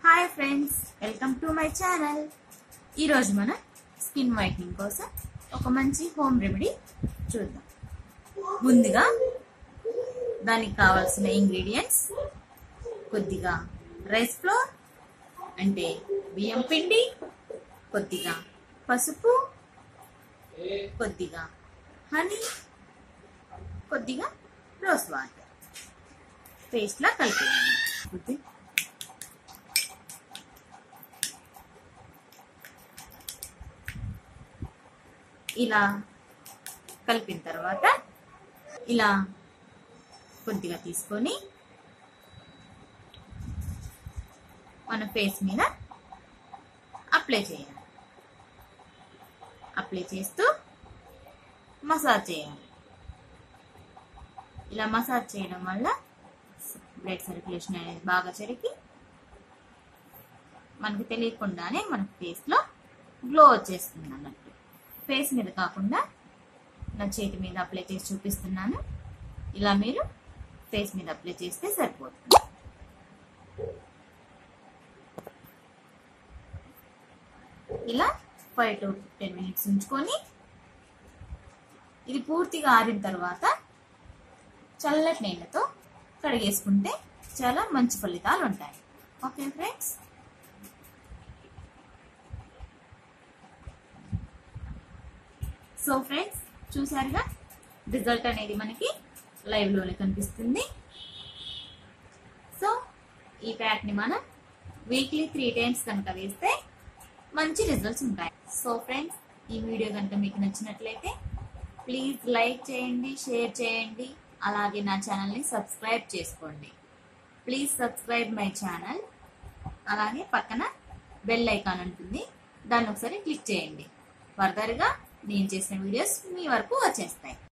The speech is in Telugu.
hi friends welcome to my channel ఈరోజు మనం స్కిన్ వైట్నింగ్ కోసం ఒక మంచి హోమ్ రెమెడీ చూద్దాం ముందుగా దానికి కావాల్సిన ఇంగ్రీడియంట్స్ కొద్దిగా రైస్ ఫ్లోర్ అంటే బియ్యం పిండి కొద్దిగా పసుపు కొద్దిగా హనీ కొద్దిగా రోస్ వాటర్ పేస్ట్లా కలిపేయండి ఇలా కలిపిన తర్వాత ఇలా కొద్దిగా తీసుకొని మన ఫేస్ మీద అప్లై చేయాలి అప్లై చేస్తూ మసాజ్ చేయాలి ఇలా మసాజ్ చేయడం వల్ల బ్లడ్ సర్క్యులేషన్ అనేది బాగా జరిగి మనకు తెలియకుండానే మన ఫేస్లో గ్లో వచ్చేస్తుంది అన్నట్టు ఫేస్ మీద కాకుండా నా చేతి మీద అప్లై చేసి చూపిస్తున్నాను ఇలా మీరు ఫేస్ మీద అప్లై చేస్తే సరిపోతుంది ఇలా ఫైవ్ టు టెన్ మినిట్స్ ఉంచుకొని ఇది పూర్తిగా ఆరిన తర్వాత చల్లటి నీళ్ళతో కడిగేసుకుంటే చాలా మంచి ఫలితాలు ఉంటాయి ఓకే ఫ్రెండ్స్ సో ఫ్రెండ్స్ చూసారుగా రిజల్ట్ అనేది మనకి లైవ్ లోనే కనిపిస్తుంది సో ఈ ప్యాక్ ని మనం వీక్లీ త్రీ టైమ్స్ కనుక వేస్తే మంచి రిజల్ట్స్ ఉంటాయి సో ఫ్రెండ్స్ ఈ వీడియో కనుక మీకు నచ్చినట్లయితే ప్లీజ్ లైక్ చేయండి షేర్ చేయండి అలాగే నా ఛానల్ని సబ్స్క్రైబ్ చేసుకోండి ప్లీజ్ సబ్స్క్రైబ్ మై ఛానల్ అలాగే పక్కన బెల్ ఐకాన్ ఉంటుంది దాన్ని ఒకసారి క్లిక్ చేయండి ఫర్దర్గా నేను చేసిన వీడియోస్ మీ వరకు వచ్చేస్తాయి